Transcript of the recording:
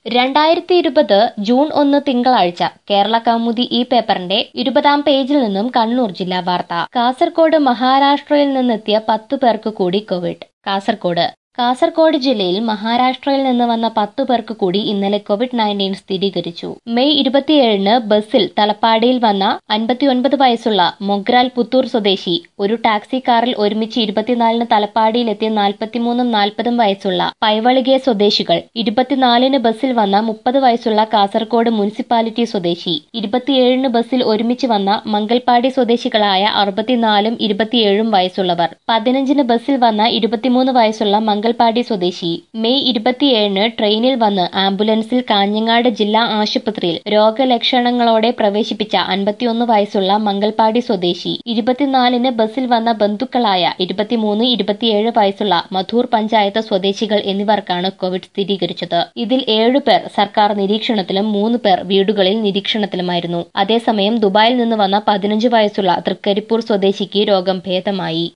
രണ്ടായിരത്തി ഇരുപത് ജൂൺ ഒന്ന് തിങ്കളാഴ്ച കേരള കൗമുദി ഈ പേപ്പറിന്റെ ഇരുപതാം പേജിൽ നിന്നും കണ്ണൂർ ജില്ലാ വാർത്ത കാസർകോട് മഹാരാഷ്ട്രയിൽ നിന്നെത്തിയ പത്തു പേർക്ക് കൂടി കോവിഡ് കാസർകോട് കാസർകോട് ജില്ലയിൽ മഹാരാഷ്ട്രയിൽ നിന്ന് വന്ന പത്തു പേർക്ക് കൂടി ഇന്നലെ കോവിഡ് നയൻറ്റീൻ സ്ഥിരീകരിച്ചു മെയ് ഇരുപത്തിയേഴിന് ബസ്സിൽ തലപ്പാടിയിൽ വന്ന അൻപത്തിയൊൻപത് വയസ്സുള്ള മൊഗ്രാൽ പുത്തൂർ സ്വദേശി ഒരു ടാക്സി കാറിൽ ഒരുമിച്ച് ഇരുപത്തിനാലിന് തലപ്പാടിയിലെത്തിയ നാൽപ്പത്തിമൂന്നും നാൽപ്പതും വയസ്സുള്ള പൈവളികെ സ്വദേശികൾ ഇരുപത്തിനാലിന് ബസ്സിൽ വന്ന മുപ്പത് വയസ്സുള്ള കാസർകോട് മുനിസിപ്പാലിറ്റി സ്വദേശി ഇരുപത്തിയേഴിന് ബസ്സിൽ ഒരുമിച്ച് വന്ന മംഗൽപാടി സ്വദേശികളായ അറുപത്തിനാലും ഇരുപത്തിയേഴും വയസ്സുള്ളവർ പതിനഞ്ചിന് ബസ്സിൽ വന്ന ഇരുപത്തിമൂന്ന് വയസ്സുള്ള മംഗൽപാടി സ്വദേശി മെയ് ഇരുപത്തിയേഴിന് ട്രെയിനിൽ വന്ന് ആംബുലൻസിൽ കാഞ്ഞങ്ങാട് ജില്ലാ ആശുപത്രിയിൽ രോഗലക്ഷണങ്ങളോടെ പ്രവേശിപ്പിച്ച അൻപത്തിയൊന്ന് വയസ്സുള്ള മംഗൽപാടി സ്വദേശി ഇരുപത്തിനാലിന് ബസ്സിൽ വന്ന ബന്ധുക്കളായ ഇരുപത്തിമൂന്ന് ഇരുപത്തിയേഴ് വയസ്സുള്ള മധൂർ പഞ്ചായത്ത് സ്വദേശികൾ എന്നിവർക്കാണ് കോവിഡ് സ്ഥിരീകരിച്ചത് ഇതിൽ ഏഴുപേർ സർക്കാർ നിരീക്ഷണത്തിലും മൂന്ന് പേർ വീടുകളിൽ നിരീക്ഷണത്തിലുമായിരുന്നു അതേസമയം ദുബായിൽ നിന്ന് വന്ന പതിനഞ്ച് വയസ്സുള്ള തൃക്കരിപ്പൂർ സ്വദേശിക്ക് രോഗം ഭേദമായി